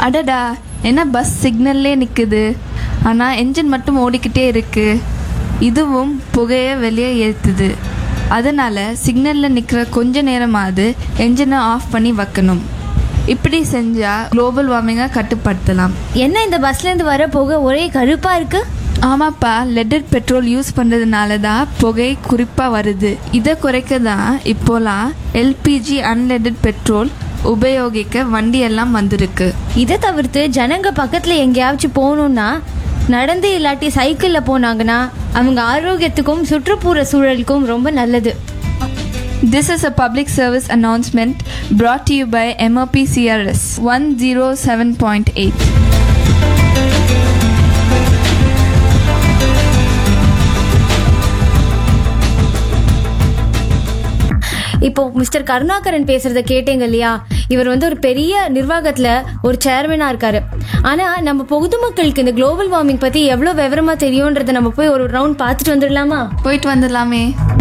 அடடா என்ன பஸ் சிக்னல்லே நிற்குது ஆனால் என்ஜின் மட்டும் ஓடிக்கிட்டே இருக்கு இதுவும் புகையை வெளியே ஏற்றுது அதனால் சிக்னலில் நிற்கிற கொஞ்ச நேரமாவது என்ஜினை ஆஃப் பண்ணி வைக்கணும் இப்படி செஞ்சால் குளோபல் வார்மிங்கை கட்டுப்படுத்தலாம் என்ன இந்த பஸ்ல இருந்து வர புகை ஒரே கருப்பா இருக்கு ஆமாப்பா லெட்டட் பெட்ரோல் யூஸ் பண்ணுறதுனால தான் புகை குறிப்பாக வருது இதை குறைக்க தான் இப்போலாம் எல்பிஜி அன்லெட்டட் பெட்ரோல் உபயோகிக்க வண்டி எல்லாம் வந்திருக்கு இதை தவிர்த்து ஜனங்க பக்கத்துல எங்கேயாச்சும் போகணும்னா நடந்து இல்லாட்டி சைக்கிள்ல போனாங்கன்னா அவங்க ஆரோக்கியத்துக்கும் சுற்றுப்புற சூழலுக்கும் ரொம்ப நல்லது This is a public service announcement brought to you by MOP CRS 107.8. இப்போ மிஸ்டர் கருணாகரன் பேசுறத கேட்டீங்க இல்லையா இவர் வந்து ஒரு பெரிய நிர்வாகத்துல ஒரு சேர்மனா இருக்காரு ஆனா நம்ம பொதுமக்களுக்கு இந்த குளோபல் வார்மிங் பத்தி எவ்வளவு விவரமா தெரியும்ன்றத நம்ம போய் ஒரு ரவுண்ட் பார்த்துட்டு வந்துடலாமா போயிட்டு வந்துடலாமே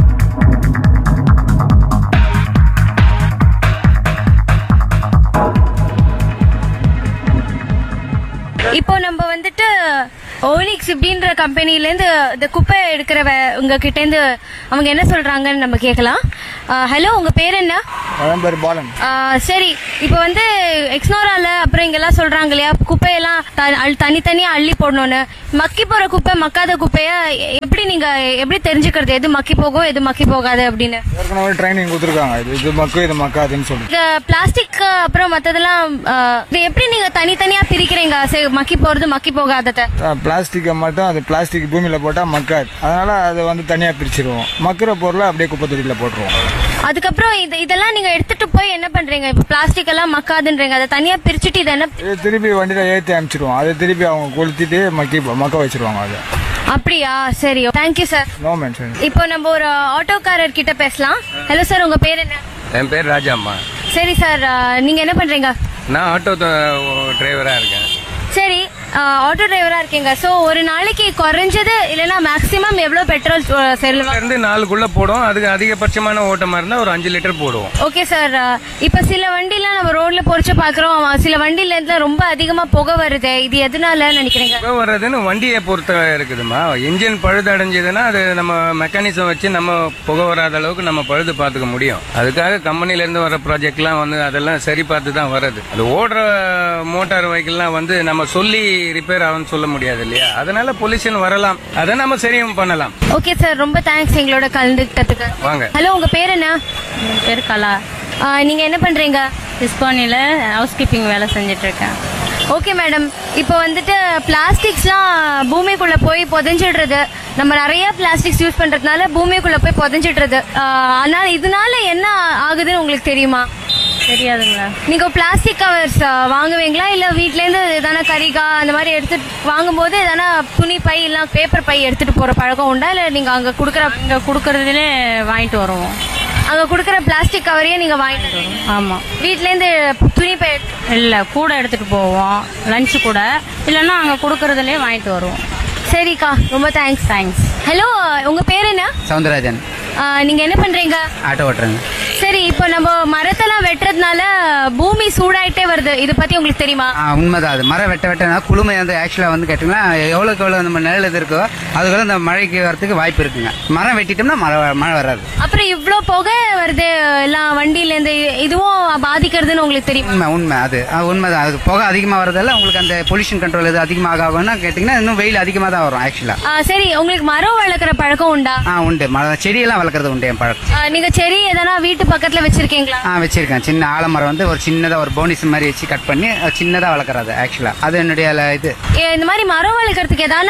இப்போ நம்ம வந்துட்டு ஓனிக்ஸ் இப்படின்ற கம்பெனில இருந்து இந்த குப்பை எடுக்கிறவ உங்க கிட்ட இருந்து அவங்க என்ன சொல்றாங்கன்னு நம்ம கேட்கலாம் ஹலோ உங்க பேர் என்ன அவன் பேர் பாலன் ஆ, சரி இப்போ வந்து எக்ஸ்னோரால அப்புறம் இங்கெல்லாம் சொல்றாங்க இல்லையா குப்பையெல்லாம் த- அள்- தனித்தனியா அள்ளி போடணும்னு மக்கி போற குப்பை மக்காத குப்பைய எ- எப்படி நீங்க எப்படி தெரிஞ்சுக்கிறது எது மக்கி போகும் எது மக்கி போகாது அப்படின்னு ஏற்கனவே ட்ரைனிங் கொடுத்துருக்காங்க இது இது மக்கு இது மக்காதுன்னு சொல்லி இந்த பிளாஸ்டிக் அப்புறம் மத்ததெல்லாம் ஆ, இது எப்படி நீங்க தனித்தனியா பிரிக்கிறீங்க சரி, மக்கி போறது மக்கி போகாதத பிளாஸ்டிக்கை மட்டும் அது பிளாஸ்டிக் பூமியில போட்டா மக்காது அதனால அதை வந்து தனியா பிரிச்சிருவோம் மக்கிற பொருளை அப்படியே குப்பை தொட்டியில போட்டுருவோம் அதுக்கப்புறம் இது இதெல்லாம் நீங்க எடுத்துட்டு போய் என்ன பண்றீங்க இப்ப பிளாஸ்டிக் எல்லாம் மக்காதுன்றீங்க அதை தனியா பிரிச்சுட்டு இதை என்ன இது திருப்பி வண்டியில ஏற்றி அனுப்பிச்சிருவோம் அதை திருப்பி அவங்க கொளுத்திட்டு மக்கி மக்க வச்சிருவாங்க அதை அப்படியா சரி தேங்க்யூ சார் நோ மென்ஷன் இப்போ நம்ம ஒரு ஆட்டோக்காரர் கிட்ட பேசலாம் ஹலோ சார் உங்க பேர் என்ன என் பேர் ராஜாம்மா சரி சார் நீங்க என்ன பண்றீங்க நான் ஆட்டோ டிரைவராக இருக்கேன் சரி ஆட்டோ டிரைவரா இருக்கீங்க சோ ஒரு நாளைக்கு குறைஞ்சது இல்லைன்னா மேக்ஸிமம் எவ்வளவு பெட்ரோல் செல்வா இருந்து நாலுக்குள்ள போடும் அதுக்கு அதிகபட்சமான ஓட்டமா இருந்தா ஒரு அஞ்சு லிட்டர் போடுவோம் ஓகே சார் இப்ப சில வண்டிலாம் நம்ம ரோட்ல பொறிச்சு பாக்குறோம் சில வண்டில இருந்து ரொம்ப அதிகமா புகை வருது இது எதனால நினைக்கிறீங்க புகை வர்றதுன்னு வண்டியை பொறுத்த இருக்குதுமா இன்ஜின் பழுது அடைஞ்சதுன்னா அது நம்ம மெக்கானிசம் வச்சு நம்ம புகை வராத அளவுக்கு நம்ம பழுது பார்த்துக்க முடியும் அதுக்காக கம்பெனில இருந்து வர ப்ராஜெக்ட்லாம் வந்து அதெல்லாம் சரி பார்த்து தான் வருது அது ஓடுற மோட்டார் வெஹிக்கிள்லாம் வந்து நம்ம சொல்லி ரிப்பேர் ஆகும்னு சொல்ல முடியாது இல்லையா அதனால பொல்யூஷன் வரலாம் அதை நம்ம சரியும் பண்ணலாம் ஓகே சார் ரொம்ப தேங்க்ஸ் எங்களோட கலந்துக்கிட்டதுக்கு வாங்க ஹலோ உங்க பேர் என்ன என் பேர் கலா ஆ, நீங்க என்ன பண்றீங்க டிஸ்கோனியில் ஹவுஸ் கீப்பிங் வேலை செஞ்சுட்டு இருக்கேன் ஓகே மேடம் இப்போ வந்துட்டு பிளாஸ்டிக்ஸ்லாம் பூமிக்குள்ள போய் புதைஞ்சிடுறது நம்ம நிறைய பிளாஸ்டிக்ஸ் யூஸ் பண்றதுனால பூமிக்குள்ள போய் புதைஞ்சிடுறது ஆஹ் ஆனால் இதனால என்ன ஆகுதுன்னு உங்களுக்கு தெரியுமா தெரியாதுங்களா நீங்க பிளாஸ்டிக் கவர்ஸ் வாங்குவீங்களா இல்ல வீட்ல இருந்து எதனா கரிகா அந்த மாதிரி எடுத்துட்டு வாங்கும்போது எதனா துணி பை இல்ல பேப்பர் பை எடுத்துட்டு போற பழக்கம் உண்டா இல்ல நீங்க அங்க குடுக்கற இங்கே கொடுக்கறதுலே வாங்கிட்டு வருவோம் அங்க குடுக்கற பிளாஸ்டிக் கவரையே நீங்க வாங்கிட்டு வருவீங்க. ஆமாம் வீட்ல இருந்து துணி பை எடுத்து- இல்லை கூட எடுத்துட்டு போவோம் லஞ்சு கூட இல்லைன்னா அங்கே கொடுக்கறதுலே வாங்கிட்டு வருவோம் சரிக்கா ரொம்ப தேங்க்ஸ் தேங்க்ஸ் ஹலோ உங்க பேர் என்ன சவுந்தரராஜன் ஆஹ் நீங்க என்ன பண்றீங்க ஆட்டோ ஓட்டுறேங்க சரி இப்போ நம்ம மரத்தெல்லாம் வெட்டுறதுனால பூமி சூடாயிட்டே வருது இத பத்தி உங்களுக்கு தெரியுமா ஆ, உண்மைதான் அது மரம் வெட்ட வெட்டனா குளுமை வந்து ஆக்சுவலாக வந்து கேட்டிங்கன்னா எவ்வளோக்கு எவ்வளோ நம்ம நிழல் இது இருக்கோ அதுக்குள்ள இந்த மழைக்கு வரதுக்கு வாய்ப்பு இருக்குங்க மரம் வெட்டிட்டோம்னா மழை வ- மழை வராது அப்புறம் இவ்ளோ புகை வருது எல்லாம் வண்டியில இருந்து இதுவும் பாதிக்கிறதுன்னு உங்களுக்கு தெரியுமா உண்மை உண்மை அது அது உண்மைதான் அது புகை அதிகமாக வரதால உங்களுக்கு அந்த பொல்யூஷன் கண்ட்ரோல் இது அதிகமாக ஆகும்னா கேட்டிங்கன்னா இன்னும் வெயில் அதிகமாக தான் வரும் ஆக்சுவலாக ஆஹ் சரி உங்களுக்கு மரம் வளர்க்குற பழக்கம் உண்டா ஆ உண்டு மரம் செடியெல்லாம் வளர்க்குறது உண்டு என் பழக்கம் ஆஹ் நீங்க செடி எதனா வீட்டு பக்கத்துல வச்சிருக்கீங்களா ஆ வச்சிருக்கேன் சின்ன ஆலமரம் வந்து ஒரு சின்னதாக ஒரு போனிஸ் மாதிரி வச்சு கட் பண்ணி சின்னதாக வளர்க்குறது ஆக்சுவலாக அது என்னுடைய ல- இது ஏ, இந்த மாதிரி மரம் வளர்க்கறதுக்கு எதான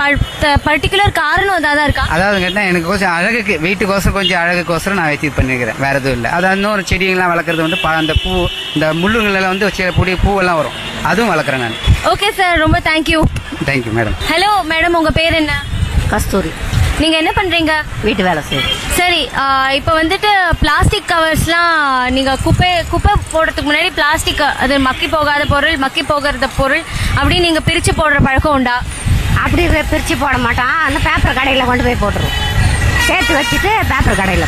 பர்டிகுலர் காரணம் ஏதாவது இருக்கா அதாவது கேட்டா எனக்கு கொஞ்சம் அழகுக்கு வீட்டுக்கோசரம் கொஞ்சம் அழகுக்கோசரம் நான் வச்சு பண்ணிருக்கிறேன் வேற எதுவும் இல்லை அது இன்னொரு செடிங்கெல்லாம் வளர்க்குறது வந்து ப- அந்த பூ இந்த முள்ளுங்களெல்லாம் வந்து சில பொடி பூவெல்லாம் வரும் அதுவும் வளர்க்குறேன் நான் ஓகே சார் ரொம்ப thank you thank you madam hello madam உங்க பேர் என்ன கஸ்தூரி நீங்க என்ன பண்றீங்க வீட்டு வேலை செய்யுது சரி ஆஹ் இப்போ வந்துட்டு பிளாஸ்டிக் கவர்ஸ்லாம் நீங்க குப்பை குப்பை போடுறதுக்கு முன்னாடி பிளாஸ்டிக் அது மக்கி போகாத பொருள் மக்கி போகிறத பொருள் அப்படி நீங்க பிரிச்சு போடுற பழக்கம் உண்டா அப்படி வே- பிரிச்சு போட மாட்டான் அந்த பேப்பர் கடையில் கொண்டு போய் போட்டுருவோம் சேர்த்து வச்சுட்டு பேப்பர் கடையில்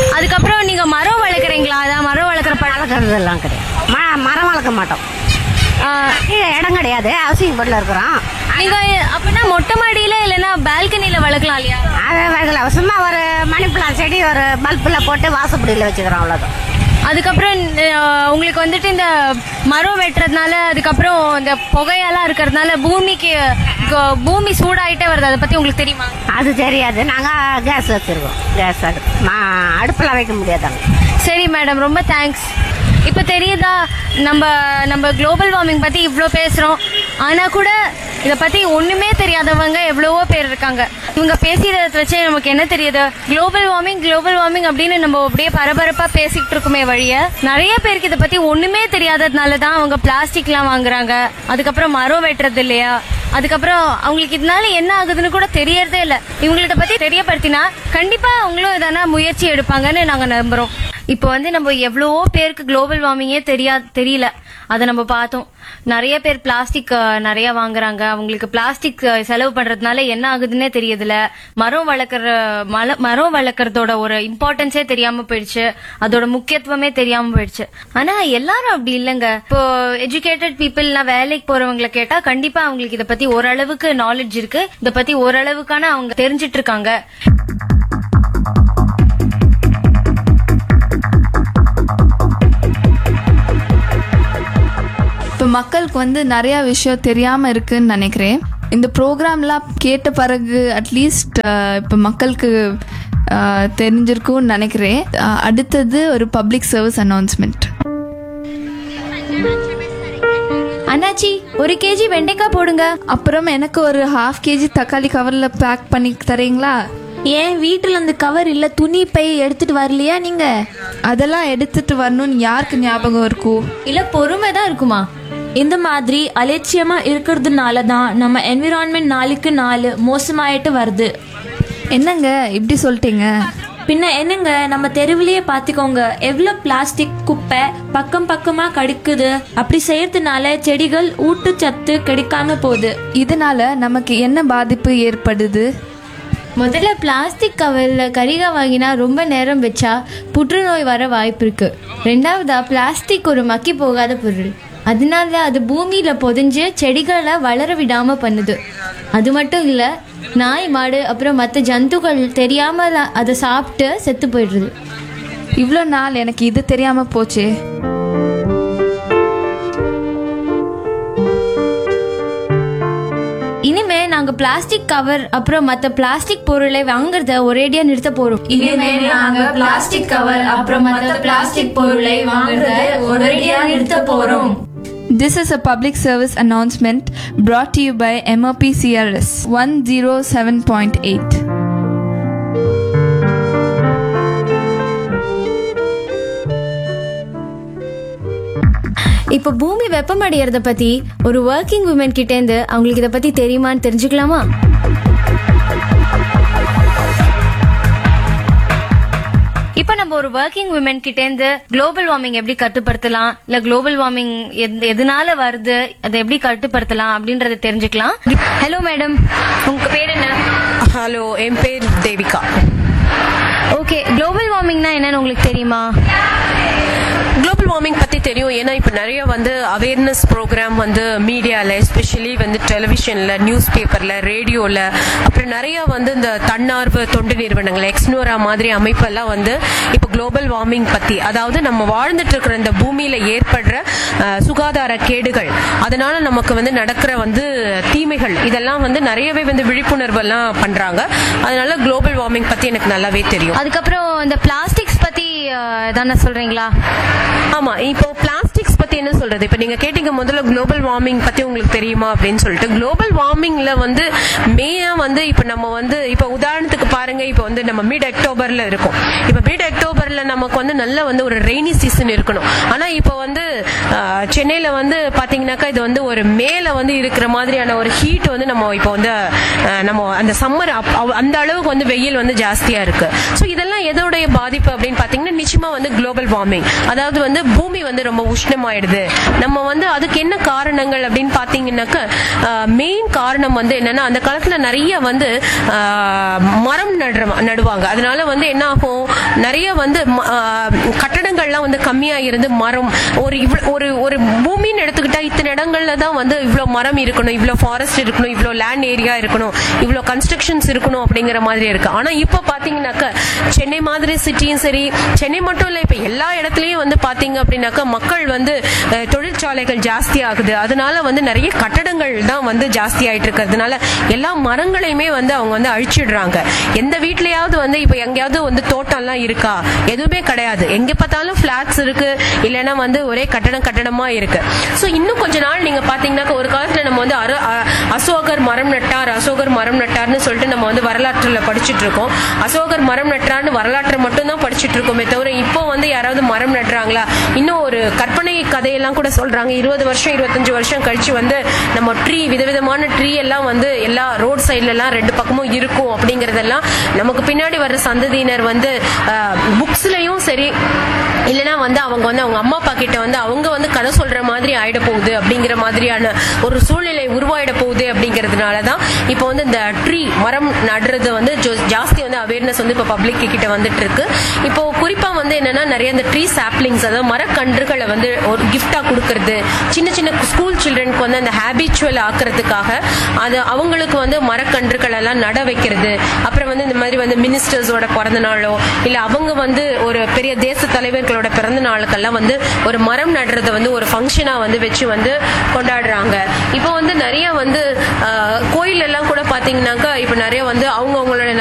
அதுக்கப்புறம் நீங்க மரம் வளர்க்குறீங்களா அதான் மரம் வளர்க்குற பழக்கம் வளர்க்குறதெல்லாம் கிடையாது ம மரம் வளர்க்க மாட்டோம் ஆ, கீழே இடம் கிடையாது ஹவுசிங் போர்டில் இருக்கிறோம் நீங்க அப்படின்னா மொட்டை மாடியில இல்லைன்னா பால்கனில வளர்க்கலாம் இல்லையா அதை வைக்கல சும்மா ஒரு மணி பிளான் செடி ஒரு பல்பில் போட்டு வாசப்படியில் வச்சுக்கிறோம் அவ்வளோதான் அதுக்கப்புறம் அஹ், உங்களுக்கு வந்துட்டு இந்த மரம் வெட்டுறதுனால அதுக்கப்புறம் இந்த புகையெல்லாம் இருக்கிறதுனால பூமிக்கு க- பூமி சூடாயிட்டே வருது அதை பத்தி உங்களுக்கு தெரியுமா அது தெரியாது நாங்கள் கேஸ் வச்சுருக்கோம் கேஸ் அடுப்பு மா அடுப்பில் வைக்க முடியாதாங்க சரி மேடம் ரொம்ப தேங்க்ஸ் இப்போ தெரியுதா நம்ம நம்ம குளோபல் வார்மிங் பத்தி இவ்வளோ பேசுறோம் ஆனா கூட இதை பத்தி ஒண்ணுமே தெரியாதவங்க எவ்வளவோ பேர் இருக்காங்க இவங்க பேசியதை வச்சு நமக்கு என்ன தெரியுது குளோபல் வார்மிங் குளோபல் வார்மிங் அப்படின்னு நம்ம அப்படியே பரபரப்பா பேசிக்கிட்டு இருக்குமே வழிய நிறைய பேருக்கு இதை பத்தி ஒண்ணுமே தெரியாததுனால தான் அவங்க பிளாஸ்டிக்லாம் வாங்குறாங்க அதுக்கப்புறம் மரம் வெட்டுறது இல்லையா அதுக்கப்புறம் அவங்களுக்கு இதனால என்ன ஆகுதுன்னு கூட தெரியறதே இல்ல இவங்களுக்கு இதை பத்தி தெரியப்படுத்தினா கண்டிப்பா அவங்களும் எதனா முயற்சி எடுப்பாங்கன்னு நாங்க நம்புறோம் இப்போ வந்து நம்ம எவ்வளவோ பேருக்கு குளோபல் வார்மிங்கே தெரியா தெரியல அதை நம்ம பார்த்தோம் நிறைய பேர் பிளாஸ்டிக் நிறைய வாங்குறாங்க அவங்களுக்கு பிளாஸ்டிக் செலவு பண்றதுனால என்ன ஆகுதுன்னே தெரியதுல மரம் வளர்க்குற மல- மரம் வளர்க்கறதோட ஒரு இம்பார்ட்டன்ஸே தெரியாம போயிடுச்சு அதோட முக்கியத்துவமே தெரியாம போயிடுச்சு ஆனா எல்லாரும் அப்படி இல்லைங்க இப்போ எஜுகேட்டட் பீப்புள்லாம் வேலைக்கு போறவங்களை கேட்டா கண்டிப்பா அவங்களுக்கு இதை பத்தி ஓரளவுக்கு நாலேஜ் இருக்கு இதை பத்தி ஓரளவுக்கான அவங்க தெரிஞ்சிட்டு இருக்காங்க இப்போ மக்களுக்கு வந்து நிறையா விஷயம் தெரியாமல் இருக்குன்னு நினைக்கிறேன் இந்த ப்ரோக்ராம்லாம் கேட்ட பிறகு அட்லீஸ்ட் இப்போ மக்களுக்கு அஹ், தெரிஞ்சிருக்கும்னு நினைக்கிறேன் அஹ், அடுத்தது ஒரு பப்ளிக் சர்வீஸ் அனௌன்ஸ்மெண்ட் அண்ணாச்சி ஒரு கேஜி வெண்டைக்காய் போடுங்க அப்புறம் எனக்கு ஒரு ஹாஃப் கேஜி தக்காளி கவரில் பேக் பண்ணி தரீங்களா ஏன் வீட்டில் அந்த கவர் இல்லை துணி பை எடுத்துட்டு வரலையா நீங்க அதெல்லாம் எடுத்துட்டு வரணும்னு யாருக்கு ஞாபகம் இருக்கும் இல்ல பொறுமை தான் இருக்குமா இந்த மாதிரி அலட்சியமா இருக்கிறதுனால தான் நம்ம என்விரான்மெண்ட் நாளுக்கு நாள் மோசமாயிட்டு வருது என்னங்க இப்படி சொல்லிட்டீங்க பின்ன என்னங்க நம்ம தெருவிலேயே பார்த்துக்கோங்க எவ்வளோ பிளாஸ்டிக் குப்பை பக்கம் பக்கமாக கடிக்குது அப்படி செய்யறதுனால செடிகள் ஊட்டச்சத்து கிடைக்காம போகுது இதனால நமக்கு என்ன பாதிப்பு ஏற்படுது முதல்ல பிளாஸ்டிக் கவர்ல கரிகா வாங்கினா ரொம்ப நேரம் வச்சா புற்றுநோய் வர வாய்ப்பு இருக்கு ரெண்டாவதா பிளாஸ்டிக் ஒரு மக்கி போகாத பொருள் அதனால அது பூமியில பொதிஞ்சு செடிகளை வளர விடாம பண்ணுது அது மட்டும் இல்ல நாய் மாடு அப்புறம் மற்ற ஜந்துக்கள் தெரியாம அதை சாப்பிட்டு செத்து போயிடுறது இவ்வளோ நாள் எனக்கு இது தெரியாமல் போச்சே இனிமே நாங்க பிளாஸ்டிக் கவர் அப்புறம் மற்ற பிளாஸ்டிக் பொருளை வாங்குறத ஒரேடியா நிறுத்த போறோம் இனிமே நாங்க பிளாஸ்டிக் கவர் அப்புறம் மற்ற பிளாஸ்டிக் பொருளை வாங்குறத ஒரேடியா நிறுத்த போறோம் This is a public service announcement brought to you by MOP CRS 107.8. இப்போ பூமி வெப்பமடையறத பத்தி ஒரு ஒர்க்கிங் உமன் கிட்ட இருந்து அவங்களுக்கு இத பத்தி தெரியுமான்னு தெரிஞ்சுக்கலாமா இப்ப நம்ம ஒரு ஒர்க்கிங் உமன் கிட்ட இருந்து குளோபல் வார்மிங் எப்படி கட்டுப்படுத்தலாம் இல்ல குளோபல் வார்மிங் எதனால வருது அதை எப்படி கட்டுப்படுத்தலாம் அப்படின்றத தெரிஞ்சுக்கலாம் ஹலோ மேடம் உங்க பேர் என்ன ஹலோ என் பேர் தேவிகா ஓகே குளோபல் வார்மிங்னா என்னன்னு உங்களுக்கு தெரியுமா குளோபல் வார்மிங் பத்தி தெரியும் ஏன்னா இப்ப நிறைய வந்து அவேர்னஸ் ப்ரோக்ராம் வந்து மீடியால எஸ்பெஷலி வந்து டெலிவிஷன்ல நியூஸ் பேப்பர்ல ரேடியோல அப்புறம் நிறைய வந்து இந்த தன்னார்வ தொண்டு நிறுவனங்கள் எக்ஸ்னோரா மாதிரி அமைப்பெல்லாம் வந்து இப்போ குளோபல் வார்மிங் பத்தி அதாவது நம்ம வாழ்ந்துட்டு இருக்கிற இந்த பூமியில ஏற்படுற அஹ், சுகாதார கேடுகள் அதனால நமக்கு வந்து நடக்கிற வந்து தீமைகள் இதெல்லாம் வந்து நிறையவே வந்து விழிப்புணர்வு எல்லாம் பண்றாங்க அதனால குளோபல் வார்மிங் பத்தி எனக்கு நல்லாவே தெரியும் அதுக்கப்புறம் இந்த பிளாஸ்டிக்ஸ் பத்தி அஹ், தானே சொல்றீங்களா ஆமா இப்போ பிளாஸ்டிக்ஸ் பத்தி என்ன சொல்றது இப்ப நீங்க கேட்டீங்க முதல்ல குளோபல் வார்மிங் பத்தி உங்களுக்கு தெரியுமா அப்படின்னு சொல்லிட்டு குளோபல் வார்மிங்ல வந்து மெயினா வந்து இப்ப நம்ம வந்து இப்ப உதாரணத்துக்கு பாருங்க இப்ப வந்து நம்ம மிட் அக்டோபர்ல இருக்கும் இப்ப மிட் அக்டோபர்ல நமக்கு வந்து நல்ல வந்து ஒரு ரெய்னி சீசன் இருக்கணும் ஆனா இப்ப வந்து ஆஹ், சென்னையில வந்து பாத்தீங்கன்னாக்கா இது வந்து ஒரு மேல வந்து இருக்கிற மாதிரியான ஒரு ஹீட் வந்து நம்ம இப்போ வந்து ஆஹ், நம்ம அந்த சம்மர் அந்த அளவுக்கு வந்து வெயில் வந்து ஜாஸ்தியா இருக்கு ஸோ இதெல்லாம் எதோடைய பாதிப்பு அப்படின்னு பாத்தீங்கன்னா நிச்சயமா வந்து குளோபல் வார்மிங் அதாவது வந்து பூமி வந்து ரொம்ப உஷ்ணமாயிடுது வருது நம்ம வந்து அதுக்கு என்ன காரணங்கள் அப்படின்னு பாத்தீங்கன்னாக்க மெயின் காரணம் வந்து என்னன்னா அந்த காலத்துல நிறைய வந்து ஆஹ், மரம் நடுற நடுவாங்க அதனால வந்து என்ன ஆகும் நிறைய வந்து ம- ஆஹ், கட்டடங்கள்லாம் வந்து கம்மியா இருந்து மரம் ஒரு இவ்வளவு ஒரு ஒரு பூமின்னு எடுத்துக்கிட்டா இத்தனை இடங்கள்ல தான் வந்து இவ்வளவு மரம் இருக்கணும் இவ்வளவு ஃபாரஸ்ட் இருக்கணும் இவ்வளவு லேண்ட் ஏரியா இருக்கணும் இவ்வளவு கன்ஸ்ட்ரக்ஷன்ஸ் இருக்கணும் அப்படிங்கிற மாதிரி இருக்கு ஆனா இப்ப பாத்தீங்கன்னாக்க சென்னை மாதிரி சிட்டியும் சரி சென்னை மட்டும் இல்ல இப்ப எல்லா இடத்துலயும் வந்து பாத்தீங்க அப்படின்னாக்க மக்கள் வந்து அஹ், தொழிற்சாலைகள் ஜாஸ்தி ஆகுது அதனால வந்து நிறைய கட்டடங்கள் தான் வந்து ஜாஸ்தி ஆயிட்டு இருக்கிறதுனால எல்லா மரங்களையுமே வந்து அவங்க வந்து அழிச்சிடுறாங்க எந்த வீட்லயாவது வந்து இப்ப எங்கேயாவது வந்து தோட்டம்லாம் இருக்கா எதுவுமே கிடையாது எங்க பார்த்தாலும் பிளாட்ஸ் இருக்கு இல்லைன்னா வந்து ஒரே கட்டடம் கட்டடமா இருக்கு சோ இன்னும் கொஞ்ச நாள் நீங்க பாத்தீங்கன்னாக்க ஒரு காலத்துல நம்ம வந்து அர- அ- அசோகர் மரம் நட்டார் அசோகர் மரம் நட்டார்னு சொல்லிட்டு நம்ம வந்து வரலாற்றுல படிச்சிட்டு இருக்கோம் அசோகர் மரம் நட்டார்னு வரலாற்றை மட்டும் தான் படிச்சிட்டு இருக்கோமே தவிர இப்போ வந்து யாராவது மரம் நட்டுறாங்களா இன்னும் ஒரு கற்பனை கதையெல்லாம் கூட சொல்றாங்க இருபது வருஷம் இருபத்தஞ்சு வருஷம் கழிச்சு வந்து நம்ம ட்ரீ விதவிதமான ட்ரீ எல்லாம் வந்து எல்லா ரோட் சைட்ல எல்லாம் ரெண்டு பக்கமும் இருக்கும் அப்படிங்கறதெல்லாம் நமக்கு பின்னாடி வர்ற சந்ததியினர் வந்து புக்ஸ்லயும் சரி இல்லைன்னா வந்து அவங்க வந்து அவங்க அம்மா அப்பா கிட்ட வந்து அவங்க வந்து கதை சொல்ற மாதிரி ஆயிட போகுது அப்படிங்கிற மாதிரியான ஒரு சூழ்நிலை உருவாயிட போகுது அப்படிங்கிறதுனால தான் இப்போ வந்து இந்த ட்ரீ மரம் நடுறது வந்து ஜோ- ஜாஸ்தி வந்து அவேர்னஸ் வந்து இப்போ பப்ளிக் கிட்ட வந்துட்டு இருக்கு இப்போ குறிப்பா வந்து என்னன்னா நிறைய இந்த ட்ரீ சாப்லிங்ஸ் அதாவது மரக்கன்றுகளை வந்து ஒரு கிஃப்டா கொடுக்கறது சின்ன சின்ன ஸ்கூல் சில்ட்ரனுக்கு வந்து அந்த ஹேபிச்சுவல் ஆக்குறதுக்காக அது அவங்களுக்கு வந்து மரக்கன்றுகள் எல்லாம் நட வைக்கிறது அப்புறம் வந்து இந்த மாதிரி வந்து மினிஸ்டர்ஸோட பிறந்த நாளோ இல்ல அவங்க வந்து ஒரு பெரிய தேச தலைவர்களோட பிறந்த நாளுக்கெல்லாம் வந்து ஒரு மரம் நடுறத வந்து ஒரு ஃபங்க்ஷனா வந்து வச்சு வந்து கொண்டாடுறாங்க இப்போ வந்து நிறைய வந்து கோயில் எல்லாம் கூட பாத்தீங்கன்னாக்கா இப்போ நிறைய வந்து அவங்க அவங்களோட